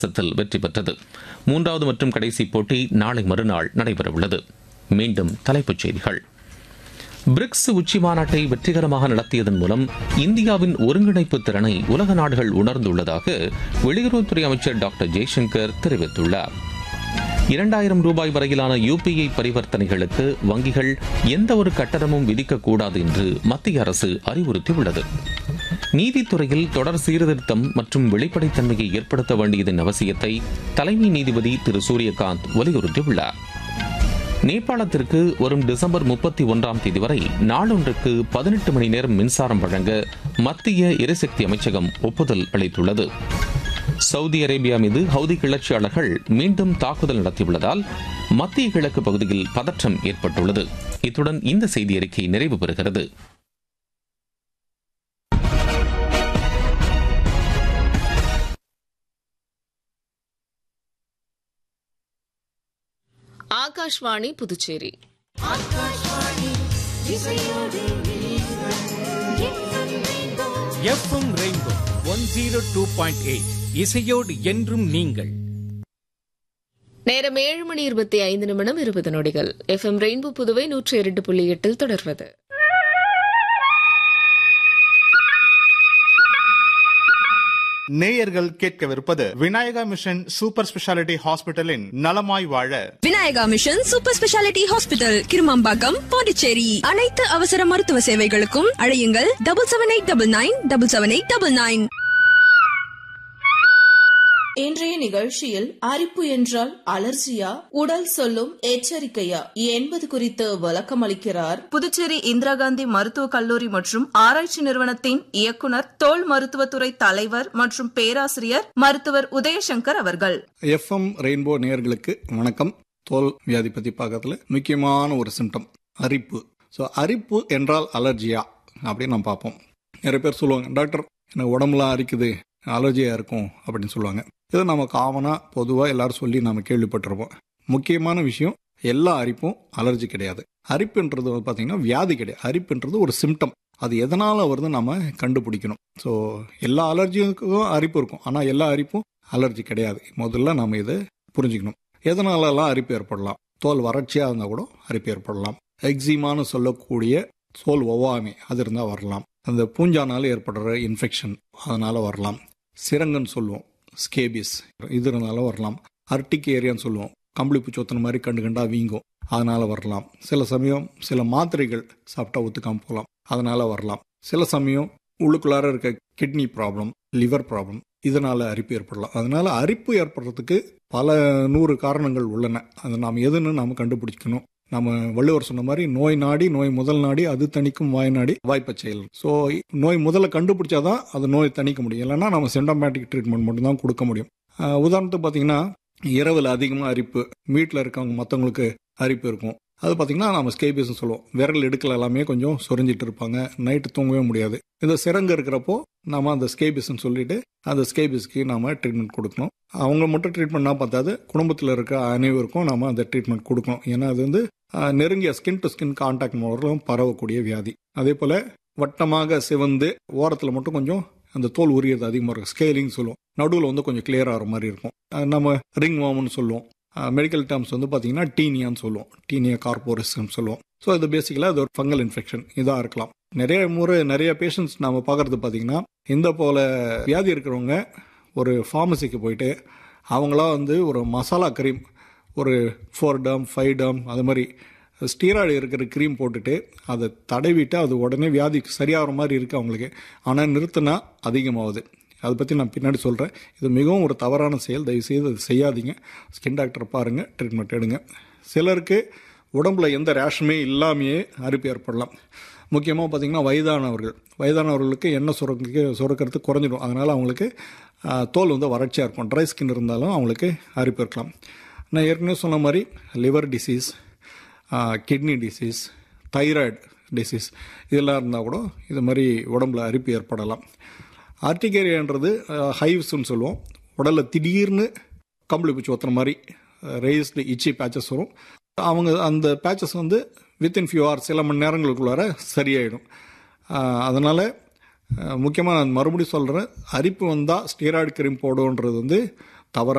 வித்தியாசத்தில் வெற்றி பெற்றது மூன்றாவது மற்றும் கடைசி போட்டி நாளை மறுநாள் நடைபெறவுள்ளது மீண்டும் தலைப்புச் செய்திகள் பிரிக்ஸ் உச்சி மாநாட்டை வெற்றிகரமாக நடத்தியதன் மூலம் இந்தியாவின் ஒருங்கிணைப்பு திறனை உலக நாடுகள் உணர்ந்துள்ளதாக வெளியுறவுத்துறை அமைச்சர் டாக்டர் ஜெய்சங்கர் தெரிவித்துள்ளார் இரண்டாயிரம் ரூபாய் வரையிலான யுபிஐ பரிவர்த்தனைகளுக்கு வங்கிகள் எந்த ஒரு கட்டணமும் விதிக்கக்கூடாது என்று மத்திய அரசு அறிவுறுத்தியுள்ளது நீதித்துறையில் தொடர் சீர்திருத்தம் மற்றும் வெளிப்படைத்தன்மையை ஏற்படுத்த வேண்டியதன் அவசியத்தை தலைமை நீதிபதி திரு சூரியகாந்த் வலியுறுத்தியுள்ளார் நேபாளத்திற்கு வரும் டிசம்பர் முப்பத்தி ஒன்றாம் தேதி வரை நாளொன்றுக்கு பதினெட்டு மணி நேரம் மின்சாரம் வழங்க மத்திய எரிசக்தி அமைச்சகம் ஒப்புதல் அளித்துள்ளது சவுதி அரேபியா மீது ஹவுதி கிளர்ச்சியாளர்கள் மீண்டும் தாக்குதல் நடத்தியுள்ளதால் மத்திய கிழக்கு பகுதியில் பதற்றம் ஏற்பட்டுள்ளது இத்துடன் இந்த செய்தி அறிக்கை நிறைவு பெறுகிறது Akashvani Puducherry FM rainbow one zero two point eight இசையோடு என்றும் நீங்கள் நேரம் ஏழு மணி இருபத்தி ஐந்து நிமிடம் இருபது நொடிகள் எஃப் எம் ரெயின்போ புதுவை நூற்றி இரண்டு புள்ளி எட்டில் தொடர்வது நேயர்கள் கேட்கவிருப்பது விநாயகா மிஷன் சூப்பர் ஸ்பெஷாலிட்டி ஹாஸ்பிட்டலின் நலமாய் வாழ Vinayaka mission super speciality hospital Kirumampakkam Pondicherry அனைத்து அவசர மருத்துவ சேவைகளுக்கும் அழையுங்கள் double seven eight double nine double seven eight double nine இன்றைய நிகழ்ச்சியில் அரிப்பு என்றால் அலர்ஜியா உடல் சொல்லும் எச்சரிக்கையா என்பது குறித்து விளக்கம் அளிக்கிறார் புதுச்சேரி இந்திரா காந்தி மருத்துவக் கல்லூரி மற்றும் ஆராய்ச்சி நிறுவனத்தின் இயக்குனர் தோல் மருத்துவத்துறை தலைவர் மற்றும் பேராசிரியர் மருத்துவர் உதயசங்கர் அவர்கள் எஃப்எம் ரெயின்போ நேயர்களுக்கு வணக்கம் தோல் வியாதி பற்றி பார்க்கறதுல முக்கியமான ஒரு சிம்டம் அரிப்பு ஸோ அரிப்பு என்றால் அலர்ஜியா அப்படின்னு நம்ம பார்ப்போம் நிறைய பேர் சொல்லுவாங்க டாக்டர் எனக்கு உடம்புலாம் அரிக்குது அலர்ஜியாக இருக்கும் அப்படின்னு சொல்லுவாங்க இது நம்ம காமனாக பொதுவாக எல்லாரும் சொல்லி நம்ம கேள்விப்பட்டிருப்போம் முக்கியமான விஷயம் எல்லா அரிப்பும் அலர்ஜி கிடையாது அரிப்புன்றது வந்து பார்த்தீங்கன்னா வியாதி கிடையாது அரிப்புன்றது ஒரு சிம்டம் அது எதனால் வருது நம்ம கண்டுபிடிக்கணும் ஸோ எல்லா அலர்ஜிக்கும் அரிப்பு இருக்கும் ஆனால் எல்லா அரிப்பும் அலர்ஜி கிடையாது முதல்ல நம்ம இதை புரிஞ்சுக்கணும் எதனாலலாம் அரிப்பு ஏற்படலாம் தோல் வறட்சியாக இருந்தால் கூட அரிப்பு ஏற்படலாம் எக்ஸிமான்னு சொல்லக்கூடிய தோல் ஒவ்வாமை அது இருந்தால் வரலாம் அந்த பூஞ்சானால ஏற்படுற இன்ஃபெக்ஷன் அதனால வரலாம் சிரங்கன்னு சொல்லுவோம் ஸ்கேபிஸ் இது இருந்தாலும் வரலாம் அர்டிக் ஏரியான்னு சொல்லுவோம் கம்பளி பூச்சி ஒத்தன மாதிரி கண்டு கண்டா வீங்கும் அதனால வரலாம் சில சமயம் சில மாத்திரைகள் சாப்பிட்டா ஒத்துக்காம போகலாம் அதனால வரலாம் சில சமயம் உள்ளுக்குள்ளார இருக்க கிட்னி ப்ராப்ளம் லிவர் ப்ராப்ளம் இதனால அரிப்பு ஏற்படலாம் அதனால அரிப்பு ஏற்படுறதுக்கு பல நூறு காரணங்கள் உள்ளன அதை நாம் எதுன்னு நாம் கண்டுபிடிக்கணும் நம்ம வள்ளுவர் சொன்ன மாதிரி நோய் நாடி நோய் முதல் நாடி அது தணிக்கும் வாய் நாடி வாய்ப்பை செயல் ஸோ நோய் முதல்ல கண்டுபிடிச்சாதான் அது நோய் தணிக்க முடியும் இல்லைன்னா நம்ம சிம்டமேட்டிக் ட்ரீட்மெண்ட் மட்டும்தான் கொடுக்க முடியும் ஆஹ் உதாரணத்துக்கு பார்த்தீங்கன்னா இரவில் அதிகமாக அரிப்பு வீட்டில் இருக்கவங்க மற்றவங்களுக்கு அரிப்பு இருக்கும் அது பார்த்தீங்கன்னா நம்ம ஸ்கேபிஸ்னு சொல்லுவோம் விரல் இடுக்கல எல்லாமே கொஞ்சம் சொரிஞ்சிட்டு இருப்பாங்க நைட்டு தூங்கவே முடியாது இந்த சிறங்கு இருக்கிறப்போ நாம அந்த ஸ்கேபிஸ்ன்னு சொல்லிட்டு அந்த ஸ்கேபிஸ்க்கு நாம ட்ரீட்மெண்ட் கொடுக்கணும் அவங்க மட்டும் ட்ரீட்மெண்ட்னா பார்த்தாது குடும்பத்தில் இருக்க அனைவருக்கும் நாம அந்த ட்ரீட்மெண்ட் கொடுக்கணும் ஏன்னா அது வந்து ஆஹ், நெருங்கிய ஸ்கின் டு ஸ்கின் கான்டாக்ட் மூலம் பரவக்கூடிய வியாதி அதே போல வட்டமாக சிவந்து ஓரத்தில் மட்டும் கொஞ்சம் அந்த தோல் உரியது அதிகமாக இருக்கும் ஸ்கேலிங் சொல்லுவோம் நடுவில் வந்து கொஞ்சம் கிளியர் ஆகிற மாதிரி இருக்கும் ஆஹ், நம்ம ரிங் வார்ம்னு சொல்லுவோம் மெடிக்கல் டேர்ம்ஸ் வந்து பார்த்தீங்கன்னா டீனியான்னு சொல்லுவோம் டீனியா கார்போரிஸ்ன்னு சொல்லுவோம் ஸோ இது பேசிக்கலாக அது ஒரு ஃபங்கல் இன்ஃபெக்ஷன் இதாக இருக்கலாம் நிறைய முறை நிறைய பேஷண்ட்ஸ் நாம பார்க்கறது பார்த்தீங்கன்னா இந்த போல வியாதி இருக்கிறவங்க ஒரு ஃபார்மசிக்கு போயிட்டு அவங்களா வந்து ஒரு மசாலா க்ரீம் ஒரு ஃபோர் டம் ஃபைவ் டம் அது மாதிரி ஸ்டீராய்டு இருக்கிற க்ரீம் போட்டுட்டு அதை தடவிட்டு அது உடனே வியாதி சரியாகிற மாதிரி இருக்குது அவங்களுக்கு ஆனால் நிறுத்தினா அதிகமாகுது அதை பற்றி நான் பின்னாடி சொல்கிறேன் இது மிகவும் ஒரு தவறான செயல் தயவுசெய்து அது செய்யாதீங்க ஸ்கின் டாக்டரை பாருங்கள் ட்ரீட்மெண்ட் எடுங்க சிலருக்கு உடம்புல எந்த ரேஷனுமே இல்லாமையே அரிப்பு ஏற்படலாம் முக்கியமாக பார்த்தீங்கன்னா வயதானவர்கள் வயதானவர்களுக்கு எண்ணெய் சுரக்க சுரக்கிறது குறைஞ்சிடும் அதனால் அவங்களுக்கு ஆஹ், தோல் வந்து வறட்சியாக இருக்கும் ட்ரை ஸ்கின் இருந்தாலும் அவங்களுக்கு அரிப்பு இருக்கலாம் நான் ஏற்கனவே சொன்ன மாதிரி liver disease kidney disease thyroid disease இதெல்லாம் இருந்தால் கூட இது மாதிரி உடம்புல அரிப்பு ஏற்படலாம் ஆர்டிகேரியான்றது ஹைவ்ஸ்ன்னு சொல்லுவோம் உடலில் திடீர்னு கம்பளி பூச்சி ஒத்துற மாதிரி ரேஸ்டு இச்சி பேச்சஸ் வரும் அவங்க அந்த பேச்சஸ் வந்து வித்தின் ஃபியூ ஹவர்ஸ் சில மணி நேரங்களுக்குள்ளார சரியாயிடும் அதனால் முக்கியமாக நான் மறுபடியும் சொல்கிறேன் அரிப்பு வந்தால் ஸ்டீராய்டு கிரீம் போடுன்றது வந்து தவறான